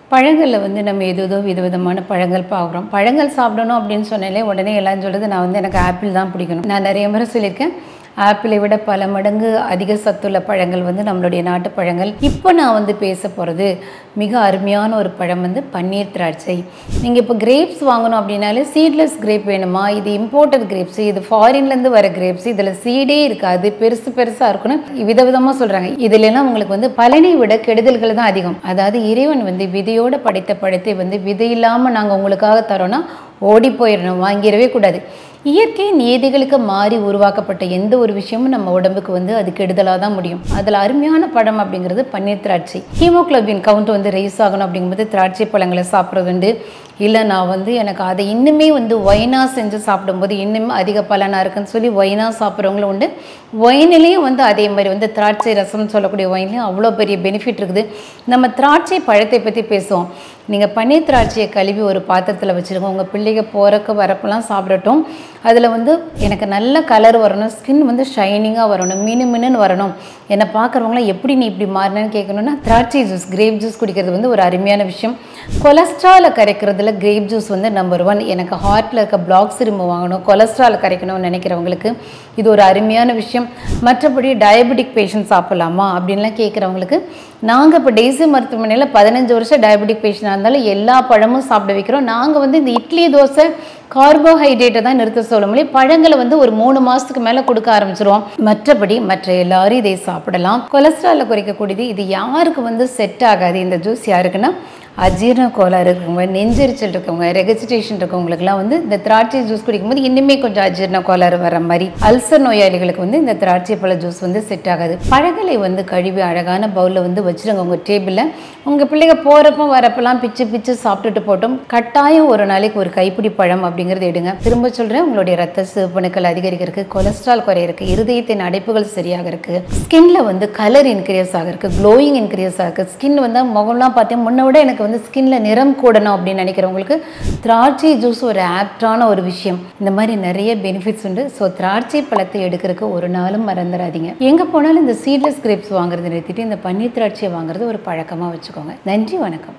பழங்களில் வந்து நம்ம ஏதோ விதவிதமான பழங்கள் பார்க்குறோம் பழங்கள் சாப்பிடணும் அப்படின்னு சொன்னாலே உடனே எல்லாம் சொல்கிறது நான் வந்து எனக்கு ஆப்பிள் தான் பிடிக்கணும் நான் நிறைய முறை சொல்லியிருக்கேன் ஆப்பிளை விட பல மடங்கு அதிக சத்துள்ள பழங்கள் வந்து நம்மளுடைய நாட்டு பழங்கள் இப்போ நான் வந்து பேச போகிறது மிக அருமையான ஒரு பழம் வந்து பன்னீர் திராட்சை நீங்கள் இப்போ கிரேப்ஸ் வாங்கணும் அப்படின்னாலே சீட்லெஸ் கிரேப் வேணுமா இது இம்போர்ட்டட் கிரேப்ஸ் இது ஃபாரின்லேருந்து வர கிரேப்ஸ் இதில் சீடே இருக்காது பெருசு பெருசாக இருக்குன்னு விதவிதமாக சொல்கிறாங்க இதுலலாம் உங்களுக்கு வந்து பலனை விட கெடுதல்கள் தான் அதிகம் அதாவது இறைவன் வந்து விதையோடு படைத்த பழத்தை வந்து விதை இல்லாமல் நாங்கள் உங்களுக்காக தரோன்னா ஓடி போயிடணும் வாங்கிடவே கூடாது இயற்கை நியதிகளுக்கு மாறி உருவாக்கப்பட்ட எந்த ஒரு விஷயமும் நம்ம உடம்புக்கு வந்து அது கெடுதலாக தான் முடியும் அதில் அருமையான பழம் அப்படிங்கிறது பன்னீர் திராட்சை ஹீமோக்ளோபின் கவுண்ட் வந்து ரைஸ் ஆகணும் அப்படிங்கும்போது திராட்சை பழங்களை சாப்பிட்றது உண்டு இல்லை நான் வந்து எனக்கு அதை இன்னுமே வந்து ஒயினாக செஞ்சு சாப்பிடும்போது இன்னுமே அதிக பலனாக இருக்குன்னு சொல்லி ஒயினாக சாப்பிட்றவங்களும் உண்டு ஒயினிலையும் வந்து அதே மாதிரி வந்து திராட்சை ரசம்னு சொல்லக்கூடிய ஒயின்லேயும் அவ்வளோ பெரிய பெனிஃபிட் இருக்குது நம்ம திராட்சை பழத்தை பற்றி பேசுவோம் நீங்கள் பன்னீர் திராட்சையை கழுவி ஒரு பாத்திரத்தில் வச்சுருங்க உங்கள் பிள்ளைங்க போகிறக்கு வரப்பெல்லாம் சாப்பிடட்டும் அதில் வந்து எனக்கு நல்ல கலர் வரணும் ஸ்கின் வந்து ஷைனிங்காக வரணும் மினு மினுன்னு வரணும் என்னை பார்க்குறவங்களாம் எப்படி நீ இப்படி மாறினேன்னு கேட்கணுன்னா திராட்சை ஜூஸ் கிரேப் ஜூஸ் குடிக்கிறது வந்து ஒரு அருமையான விஷயம் கொலஸ்ட்ராலை கரைக்கிறதுல கிரேப் ஜூஸ் வந்து நம்பர் ஒன் எனக்கு ஹார்ட்டில் இருக்க பிளாக்ஸ் ரிமூவ் ஆகணும் கொலஸ்ட்ரால் கரைக்கணும்னு நினைக்கிறவங்களுக்கு இது ஒரு அருமையான விஷயம் மற்றபடி டயபெட்டிக் பேஷண்ட் சாப்பிட்லாமா அப்படின்லாம் கேட்குறவங்களுக்கு நாங்கள் இப்போ டெய்ஸி மருத்துவமனையில் பதினஞ்சு வருஷம் டயபெட்டிக் பேஷண்டாக இருந்தாலும் எல்லா பழமும் சாப்பிட வைக்கிறோம் நாங்கள் வந்து இந்த இட்லி தோசை கார்போஹைட்ரேட்டை தான் நிறுத்த சொல்ல முடியும் பழங்களை வந்து ஒரு மூணு மாதத்துக்கு மேலே கொடுக்க ஆரம்பிச்சிருவோம் மற்றபடி மற்ற எல்லாரும் இதை சாப்பிடலாம் கொலஸ்ட்ராலை குறைக்கக்கூடியது இது யாருக்கு வந்து செட் ஆகாது இந்த ஜூஸ் யாருக்குன்னா அஜீரண கோளாறு இருக்கவங்க நெஞ்செரிச்சல் இருக்கவங்க ரெகசிடேஷன் இருக்கவங்களுக்குலாம் வந்து இந்த திராட்சை ஜூஸ் குடிக்கும்போது இன்னுமே கொஞ்சம் அஜீரண கோளாறு வர மாதிரி அல்சர் நோயாளிகளுக்கு வந்து இந்த திராட்சை பழ ஜூஸ் வந்து செட் ஆகாது பழங்களை வந்து கழுவி அழகான பவுலில் வந்து வச்சுருங்க உங்கள் டேபிளில் உங்கள் பிள்ளைங்க போகிறப்போ வரப்பெல்லாம் பிச்சு பிச்சு சாப்பிட்டுட்டு போட்டோம் கட்டாயம் ஒரு நாளைக்கு ஒரு கைப்பிடி பழம் அப்படிங்கிறது எடுங்க திரும்ப சொல்கிறேன் உங்களுடைய ரத்த சிவப்பணுக்கள் அதிகரிக்கிறதுக்கு கொலஸ்ட்ரால் குறையிருக்கு இருதயத்தின் அடைப்புகள் சரியாக இருக்குது ஸ்கின்ல வந்து கலர் இன்க்ரீஸ் ஆகிருக்கு க்ளோயிங் இன்க்ரீஸ் ஆகிருக்கு ஸ்கின் வந்து முகம்லாம் பார்த்தேன் முன்ன விட எனக்கு வந்து ஸ்கின்ல நிறம் கூடணும் அப்படின்னு நினைக்கிறவங்களுக்கு திராட்சை ஜூஸ் ஒரு ஆப்டான ஒரு விஷயம் இந்த மாதிரி நிறைய பெனிஃபிட்ஸ் உண்டு ஸோ திராட்சை பழத்தை எடுக்கிறதுக்கு ஒரு நாளும் மறந்துடாதீங்க எங்கே போனாலும் இந்த சீட்லெஸ் கிரேப்ஸ் வாங்குறது நிறுத்திட்டு இந்த பன்னீர் திராட்சையை வாங்குறது ஒரு பழக்கமாக வச்சுக்கோங்க நன்றி வணக்கம்